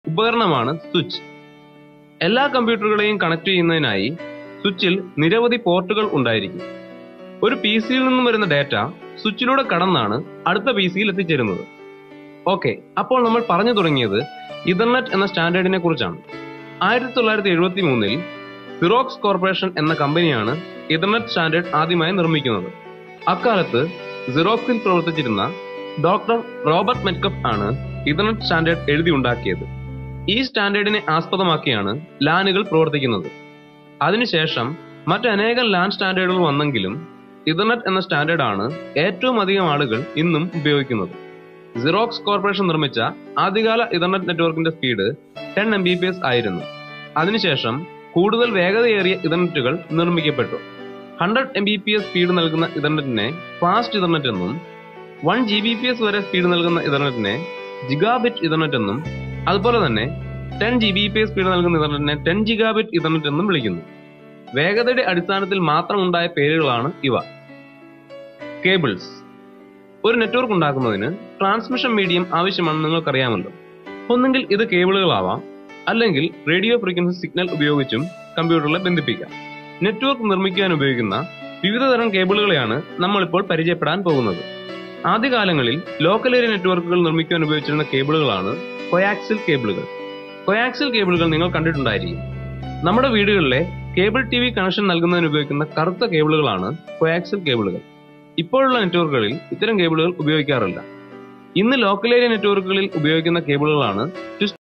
ഉപകരണമാണ് സ്വിച്ച് എല്ലാ കമ്പ്യൂട്ടറുകളെയും കണക്ട് ചെയ്യുന്നതിനായി സ്വിച്ചിൽ നിരവധി പോർട്ടുകൾ ഉണ്ടായിരിക്കും ഒരു പി സിയിൽ നിന്നും വരുന്ന ഡാറ്റ സ്വിച്ചിലൂടെ കടന്നാണ് അടുത്ത പി സിയിൽ എത്തിച്ചേരുന്നത് ഓക്കെ അപ്പോൾ നമ്മൾ പറഞ്ഞു തുടങ്ങിയത് ഇഥർനെറ്റ് എന്ന സ്റ്റാൻഡേർഡിനെ കുറിച്ചാണ് ആയിരത്തി തൊള്ളായിരത്തി എഴുപത്തി മൂന്നിൽ സിറോക്സ് കോർപ്പറേഷൻ എന്ന കമ്പനിയാണ് ഇഥർനെറ്റ് സ്റ്റാൻഡേർഡ് ആദ്യമായി നിർമ്മിക്കുന്നത് അക്കാലത്ത് സിറോക്സിൽ പ്രവർത്തിച്ചിരുന്ന ഡോക്ടർ റോബർട്ട് മെറ്റ്കപ്പ് ആണ് ഇഥർനെറ്റ് സ്റ്റാൻഡേർഡ് എഴുതി ഉണ്ടാക്കിയത് ഈ സ്റ്റാൻഡേർഡിനെ ആസ്പദമാക്കിയാണ് ലാനുകൾ പ്രവർത്തിക്കുന്നത് അതിനുശേഷം മറ്റനേകം ലാൻ സ്റ്റാൻഡേർഡുകൾ വന്നെങ്കിലും ഇഥർനെറ്റ് എന്ന സ്റ്റാൻഡേർഡ് ആണ് ഏറ്റവും അധികം ആളുകൾ ഇന്നും ഉപയോഗിക്കുന്നത് സിറോക്സ് കോർപ്പറേഷൻ നിർമ്മിച്ച ആദ്യകാല ഇഥർനെറ്റ് നെറ്റ്വർക്കിന്റെ speed ten M B P S ആയിരുന്നു അതിനുശേഷം കൂടുതൽ വേഗതയേറിയ ഇഥർനെറ്റുകൾ നിർമ്മിക്കപ്പെട്ടു hundred M B P S speed നൽകുന്ന ഇഥർനെറ്റിനെ ഫാസ്റ്റ് ഇഥർനെറ്റ് എന്നും one G B P S വരെ സ്പീഡ് നൽകുന്ന ഇഥർനെറ്റിനെ ജിഗാബിറ്റ് ഇഥർനെറ്റ് എന്നും അതുപോലെ തന്നെ ten G B P S speed നൽകുന്ന ഇഥർനെറ്റിനെ ടെൻ ജിഗാബിറ്റ് ഇഥർനെറ്റ് എന്നും വിളിക്കുന്നു വേഗതയുടെ അടിസ്ഥാനത്തിൽ മാത്രം ഉണ്ടായ പേരുകളാണ് ഇവ കേബിൾസ് ഒരു നെറ്റ്വർക്ക് ഉണ്ടാക്കുന്നതിന് ട്രാൻസ്മിഷൻ മീഡിയം ആവശ്യമാണെന്ന് നിങ്ങൾക്കറിയാമല്ലോ ഒന്നുകിൽ ഇത് കേബിളുകളാവാം അല്ലെങ്കിൽ റേഡിയോ ഫ്രീക്വൻസി സിഗ്നൽ ഉപയോഗിച്ചും കമ്പ്യൂട്ടറിലെ ബന്ധിപ്പിക്കാം നെറ്റ്വർക്ക് നിർമ്മിക്കാൻ ഉപയോഗിക്കുന്ന വിവിധ തരം കേബിളുകളെയാണ് നമ്മളിപ്പോൾ പരിചയപ്പെടാൻ പോകുന്നത് ആദ്യകാലങ്ങളിൽ ലോക്കൽ ഏരിയ നെറ്റ്വർക്കുകൾ നിർമ്മിക്കാൻ ഉപയോഗിച്ചിരുന്ന കേബിളുകളാണ് കൊയാക്സിൽ കേബിളുകൾ കൊയാക്സിൽ കേബിളുകൾ നിങ്ങൾ കണ്ടിട്ടുണ്ടായിരിക്കും നമ്മുടെ വീടുകളിലെ കേബിൾ ടി വി കണക്ഷൻ നൽകുന്നതിന് ഉപയോഗിക്കുന്ന കറുത്ത കേബിളുകളാണ് കൊയാക്സിൽ കേബിളുകൾ ഇപ്പോഴുള്ള നെറ്റ്വർക്കുകളിൽ ഇത്തരം കേബിളുകൾ ഉപയോഗിക്കാറില്ല ഇന്ന് ലോക്കൽ ഏരിയ നെറ്റ്വർക്കുകളിൽ ഉപയോഗിക്കുന്ന കേബിളുകളാണ് ട്വിസ്റ്റ്